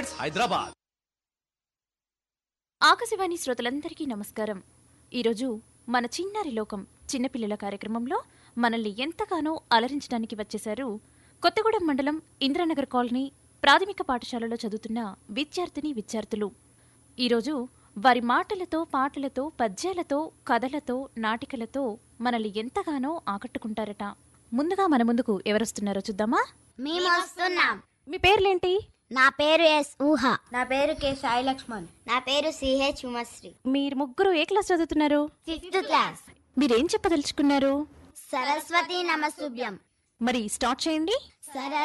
traders Hyderabad Akashvani శ్రోతలందరికీ నమస్కారం ఈరోజు మన చిన్నారి లోకం చిన్నపిల్లల కార్యక్రమంలో మనల్ని ఎంతగానో అలరించడానికి వచ్చేశారు కొత్తగూడెం మండలం ఇంద్రనగర్ కాలనీ ప్రాథమిక పాఠశాలలో చదువుతున్న విద్యార్థిని విద్యార్థులు ఈరోజు వారి మాటలతో పాటలతో పద్యాలతో కథలతో నాటికలతో మనల్ని ఎంతగానో ఆకట్టుకుంటారట ముందుగా మన ముందుకు ఎవరొస్తున్నారో చూద్దామా మేము వస్తున్నాం మీ పేర్లేంటి నా పేరు ఎస్ ఊహ నా పేరు కె సాయి లక్ష్మణ్ నా పేరు సిహెచ్ ఉమశ్రీ మీరు ముగ్గురు ఏ క్లాస్ చదువుతున్నారు ఫిఫ్త్ క్లాస్ మీరేం చెప్పదలుచుకున్నారు సరస్వతి నమస్తుభ్యం మరి స్టార్ట్ చేయండి సర